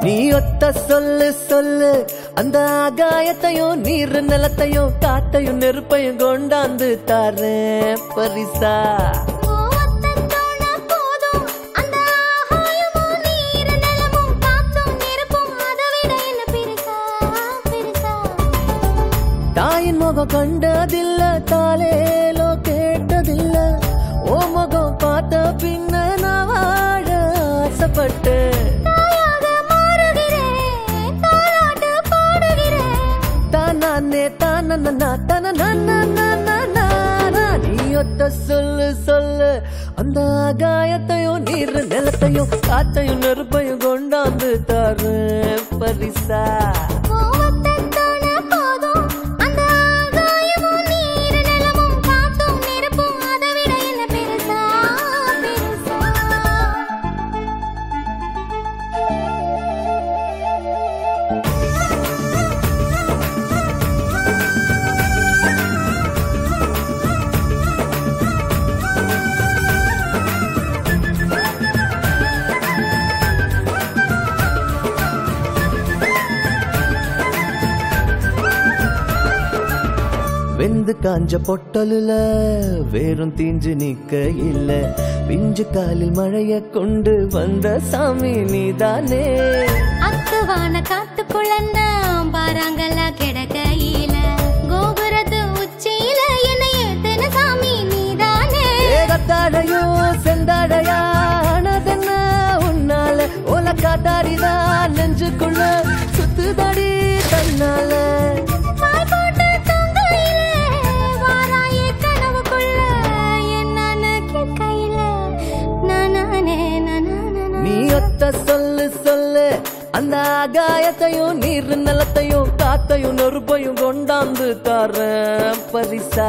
நீ ஒத்த சொல்லு சொல்லு அந்த ஆகாயத்தையும் நீர் நிலத்தையும் காத்தையும் நெருப்பையும் கொண்டாந்து தாரேன் பரிசா கோவத்தத்தோட போதும் அந்த ஆகாயமும் நீர் நிலமும் காத்தும் நெருப்பும் அதை விட என்ன பெருசா பெருசா தாயின் முகம் கண்டதில்ல தாலேலோ கேட்டதில்ல ஓ முகம் பார்த்த பின்ன நான் வாழ ஆசைப்பட்டேன் தாயாக மாறுகிறேன் தாலாட்டு பாடுகிறேன் தானே தானே தான நீ ஒத்த சொல்லு சொல்லு அந்த ஆகாயத்தையும் நீர் நிலத்தையும் காத்தையும் நெருப்பையும் கொண்டாந்து தாரு பரிசா கோவத்தத்தோட போதும் அந்த ஆகாயமும் நீர் நிலமும் காத்தும் நெருப்பும் அதை விட என்ன பெருசா பெருசா வெந்து காஞ்ச பொட்டலுல வேறும் தீஞ்சு நிக்க இல்ல பிஞ்சு காலில் மழைய கொண்டு வந்த சாமி நீதானே அத்துவான காத்துக்குள்ள பாறாங்கல்ல கிடக்கையில கோபுரத்து உச்சியில என்னை ஏத்தன சாமி நீதானே ஏகத்தாடையோ செந்தாடையா ஆனதென்ன உன்னால ஓல காத்தாடிதான் நெஞ்சுக்குள்ள சுத்துதடி தன்னால பாய் போட்டு தூங்கையில வாராயே கனவுக்குள்ள என்னன்னு கேட்கையில நானானே நானானே நீ ஒத்த சொல்லு சொல்லு அந்த ஆகாயத்தையும் நீர் நிலத்தையும் காத்தையும் நெருப்பையும் கொண்டாந்து தரேன் பரிசா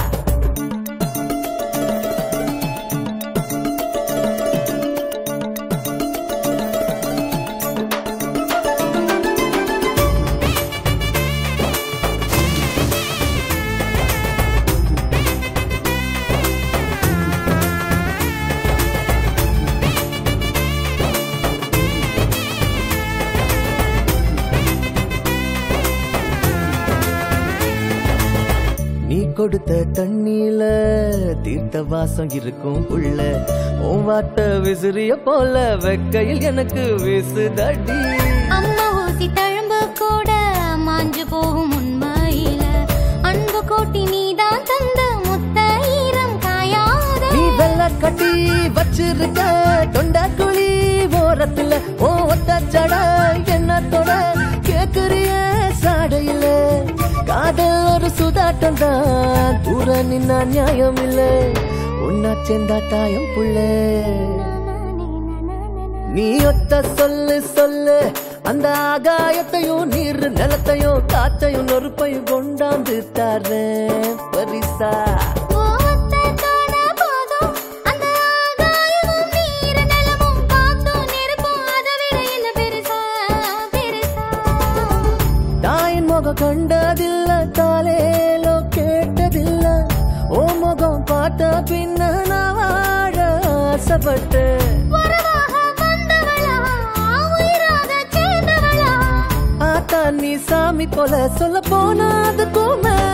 நீ கொடுத்த தண்ணியில தீர்த்த வாசம் இருக்கும் உள்ள உன் வார்த்தை விசிறிய போல வெக்கையில் எனக்கு வீசுதடி அம்மா ஊசி தழும்பு கூட மாஞ்சு போகும் உண்மையில அன்பு கோட்டி நீதான் தந்த முத்த ஈரம் காயாத நீ வெள்ள கட்டி வச்சிருக்க தொண்டா குழி ஓரத்துல ஓ ஒத்த சட என்னத்தோட கேக்குறிய சாடையில காதல் ஒரு சுதாட்டம் தான் தூர நின்னா நியாயம் இல்ல உன்னா சேர்ந்தா தாயம் புள்ள நீ ஒத்த சொல்லு சொல்லு அந்த ஆகாயத்தையும் நீர் நிலத்தையும் காத்தையும் நெருப்பையும் கொண்டாந்து தரேன் பரிசா கோவத்தத்தோட போதும் அந்த ஆகாயமும் நீர் நிலமும் காத்தும் நெருப்பும் அதை விட என்ன பெருசா பெருசா தாயின் முகம் கண்டதில்ல தாலேலோ கேட்டதில்ல ஓ முகம் பார்த்த பின்ன நான் வாழ ஆசைப்பட்டேன் உறவாக வந்தவளா உயிராக சேர்ந்தவளா ஆத்தா நீ சாமி போல சொல்ல போனா அதுக்கும் மேல